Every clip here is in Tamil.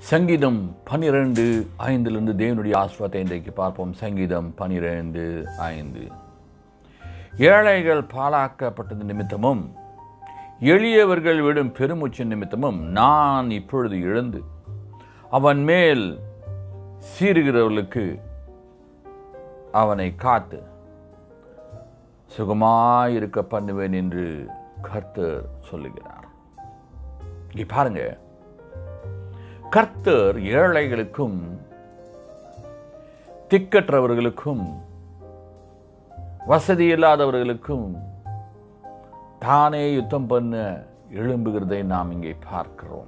சங்கீதம் பனிரெண்டு ஐந்திலிருந்து தேவனுடைய ஆஸ்வாத்தை இன்றைக்கு பார்ப்போம் சங்கீதம் பனிரெண்டு ஐந்து ஏழைகள் பாழாக்கப்பட்டது நிமித்தமும் எளியவர்கள் விடும் பெருமூச்சு நிமித்தமும் நான் இப்பொழுது எழுந்து அவன் மேல் சீறுகிறவர்களுக்கு அவனை காத்து சுகமாயிருக்க பண்ணுவேன் என்று கர்த்தர் சொல்லுகிறார் இங்கே பாருங்க கர்த்தர் ஏழைகளுக்கும் திக்கற்றவர்களுக்கும் வசதி இல்லாதவர்களுக்கும் தானே யுத்தம் பண்ண எழும்புகிறதை நாம் இங்கே பார்க்கிறோம்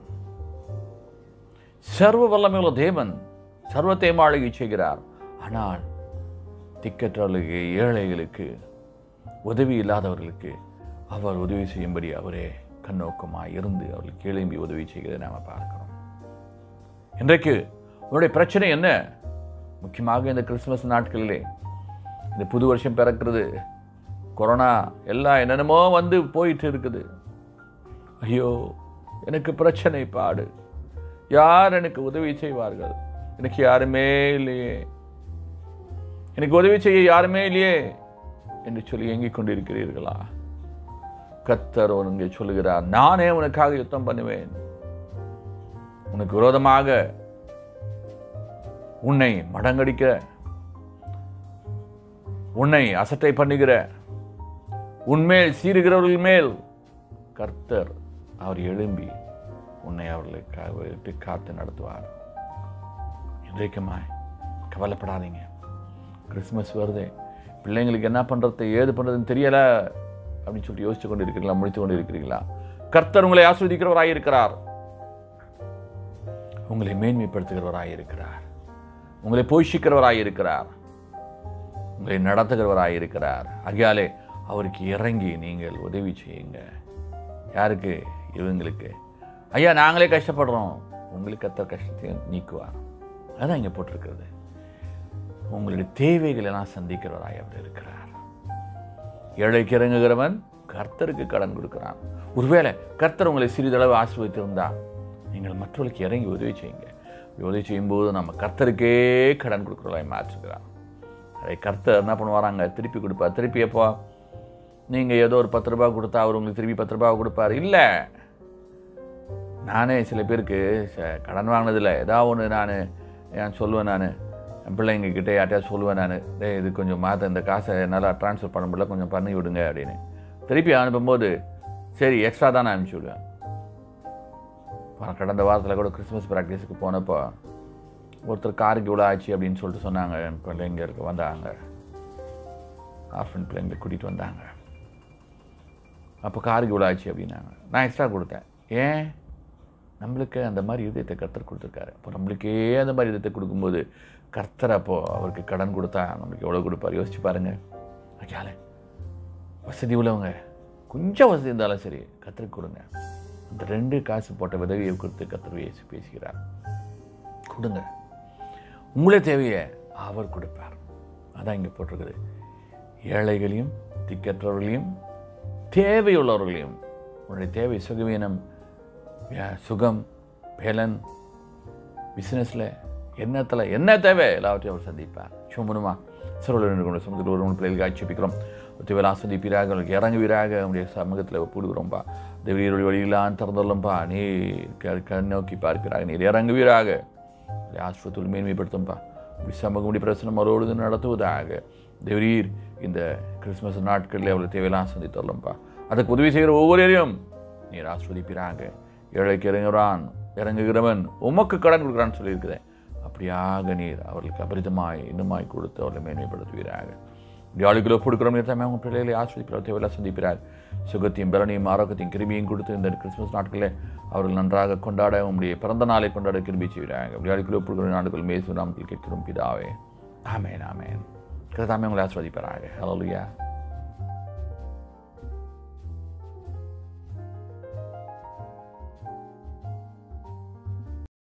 சர்வ வல்லமையுள்ள தேவன் சர்வத்தை மாளிகை செய்கிறார் ஆனால் திக்கற்றவர்களுக்கு ஏழைகளுக்கு உதவி இல்லாதவர்களுக்கு அவர் உதவி செய்யும்படி அவரே கண்ணோக்கமாக இருந்து அவர்களுக்கு எழும்பி உதவி செய்கிறதை நாம் பார்க்கிறோம் இன்றைக்கு உன்னுடைய பிரச்சனை என்ன முக்கியமாக இந்த கிறிஸ்துமஸ் நாட்களிலே இந்த புது வருஷம் பிறக்கிறது கொரோனா எல்லாம் என்னென்னமோ வந்து போயிட்டு இருக்குது ஐயோ எனக்கு பிரச்சனை பாடு யார் எனக்கு உதவி செய்வார்கள் எனக்கு யாருமே இல்லையே எனக்கு உதவி செய்ய யாருமே இல்லையே என்று சொல்லி ஏங்கிக் கொண்டிருக்கிறீர்களா கத்தர் உனக்கு சொல்லுகிறார் நானே உனக்காக யுத்தம் பண்ணுவேன் உனக்கு விரோதமாக உன்னை மடங்கடிக்க உன்னை அசட்டை பண்ணுகிற உன்மேல் சீறுகிறவர்கள் மேல் கர்த்தர் அவர் எழும்பி உன்னை அவர்களுக்கு விட்டு காத்து நடத்துவார் இன்றைக்குமாய் கவலைப்படாதீங்க கிறிஸ்மஸ் வருது பிள்ளைங்களுக்கு என்ன பண்ணுறது ஏது பண்ணுறதுன்னு தெரியல அப்படின்னு சொல்லிட்டு யோசிச்சு கொண்டு இருக்கிறீங்களா முடித்து கொண்டு இருக்கிறீங்களா கர்த்தர் உங்களை ஆஸ்வதிக்கிறவராக இருக்கிறார் உங்களை மேன்மைப்படுத்துகிறவராக இருக்கிறார் உங்களை போஷிக்கிறவராக இருக்கிறார் உங்களை நடத்துகிறவராக இருக்கிறார் ஆகையாலே அவருக்கு இறங்கி நீங்கள் உதவி செய்யுங்க யாருக்கு இவங்களுக்கு ஐயா நாங்களே கஷ்டப்படுறோம் உங்களுக்கு கத்தர் கஷ்டத்தையும் நீக்குவார் அதான் இங்கே போட்டிருக்கிறது உங்களுடைய தேவைகளை எல்லாம் சந்திக்கிறவராய் அவர் இருக்கிறார் ஏழைக்கு இறங்குகிறவன் கர்த்தருக்கு கடன் கொடுக்கிறான் ஒருவேளை கர்த்தர் உங்களை சிறிதளவு ஆசிர்வதித்திருந்தா நீங்கள் மற்றவர்களுக்கு இறங்கி உதவி செய்யுங்க உதவி செய்யும்போது நம்ம கர்த்தருக்கே கடன் கொடுக்குறவராய் மாற்றுகிறான் அதை கர்த்தர் என்ன பண்ணுவாராங்க திருப்பி கொடுப்பார் திருப்பி எப்போ நீங்கள் ஏதோ ஒரு பத்து ரூபா கொடுத்தா அவர் உங்களுக்கு திருப்பி பத்து ரூபா கொடுப்பார் இல்லை நானே சில பேருக்கு ச- கடன் வாங்கினதில்ல ஏதாவது ஒன்று நான் நான் சொல்லுவேன் நான் என் பிள்ளைங்கக்கிட்ட யார்ட்டையாவது சொல்லுவேன் நான் டேய் இது கொஞ்சம் மாற்ற இந்த காசை என்னால் ட்ரான்ஸ்ஃபர் பண்ண முடியல கொஞ்சம் பண்ணி விடுங்க அப்படின்னு திருப்பி அனுப்பும்போது சரி எக்ஸ்ட்ரா தான் நான் அனுப்பிச்சி விடுவேன் போன கடந்த வாரத்தில் கூட கிறிஸ்மஸ் ப்ராக்டிஸுக்கு போனப்போ ஒருத்தர் காருக்கு இவ்வளோ ஆச்சு அப்படின்னு சொல்லிட்டு சொன்னாங்க என் பிள்ளைங்க இருக்க வந்தாங்க ஆர்ஃபன் பிள்ளைங்களை கூட்டிகிட்டு வந்தாங்க அப்போ காருக்கு இவ்வளோ ஆச்சு அப்படின்னாங்க நான் எக்ஸ்ட்ரா கொடுத்தேன் ஏன் நம்மளுக்கு அந்த மாதிரி இதயத்தை கர்த்தர் கொடுத்துருக்காரு அப்போ நம்மளுக்கே அந்த மாதிரி இதயத்தை கொடுக்கும்போது கர்த்தர் அப்போ அவருக்கு கடன் கொடுத்தா நம்மளுக்கு எவ்வளோ கொடுப்பார் யோசிச்சு பாருங்க ஐயால வசதி உள்ளவங்க கொஞ்சம் வசதி இருந்தாலும் சரி கர்த்தருக்கு கொடுங்க அந்த ரெண்டு காசு போட்ட உதவியை கொடுத்து கர்த்தர் இயேசு பேசுகிறார் கொடுங்க உங்களே தேவையை அவர் கொடுப்பார் அதான் இங்கே போட்டிருக்குது ஏழைகளையும் திக்கற்றவர்களையும் தேவையுள்ளவர்களையும் உன்னுடைய தேவை சுகவீனம் யா- சுகம் பேலன் பிஸ்னஸில் எண்ணத்தில் என்ன தேவை எல்லாவற்றையும் அவர் சந்திப்பார் சுமனுமா சிறுவர்கள் கொண்டு சமூகத்தில் ஒரு மூணு பிள்ளைகளுக்கு ஆட்சேபிக்கிறோம் ஒருத்தவேல் ஆஸ்வதிப்பீராக உங்களுக்கு இறங்குவீராக உங்களுடைய சமூகத்தில் ஒப்பிடுகிறோம்ப்பா தேவரீருடைய வழியெல்லாம் திறந்துள்ளம்பா நீ க- கண் நோக்கி பார்ப்பீராக நீர் இறங்குவீராக உங்களுடைய ஆஸ்வத்தில் மேன்மைப்படுத்தும்பா உங்களுடைய சமூகம் உடைய பிரச்சனை மறுபொழுது நடத்துவதாக தேவரீர் இந்த கிறிஸ்மஸ் நாட்களில் அவளை தேவையெல்லாம் சந்தித்துள்ளம்பா அதுக்கு உதவி செய்கிற ஒவ்வொருவரையும் நீர் ஆஸ்வதிப்பீராக ஏழைக்கு இறங்குறான் இறங்குகிறவன் உமக்கு கடன் கொடுக்குறான்னு சொல்லியிருக்கிறேன் அப்படியாக நீர் அவர்களுக்கு அபரிதமாய் இன்னுமாய் கொடுத்து அவர்களை மேன்மைப்படுத்துவீராக வியாழிகளோ கொடுக்குறோம் நீர் தாமே உங்கள் பிள்ளைகளை ஆஸ்வதிப்பிறார் தேவையெல்லாம் சந்திப்பிறார் சுகத்தையும் பலனையும் ஆரோக்கியத்தையும் கிருமியும் கொடுத்து இந்த கிறிஸ்மஸ் நாட்களில் அவர்கள் நன்றாக கொண்டாட உங்களுடைய பிறந்த நாளை கொண்டாட கிரும்பி செய்கிறாங்க வியாழிகளோ கொடுக்குற நாடுகள் மேசு நாமத்தில் கேட்கிறோம் பிதாவே ஆமேன் ஆமேன் கிருதாமே உங்களை ஆஸ்வதிப்பாராக ஹலோலியா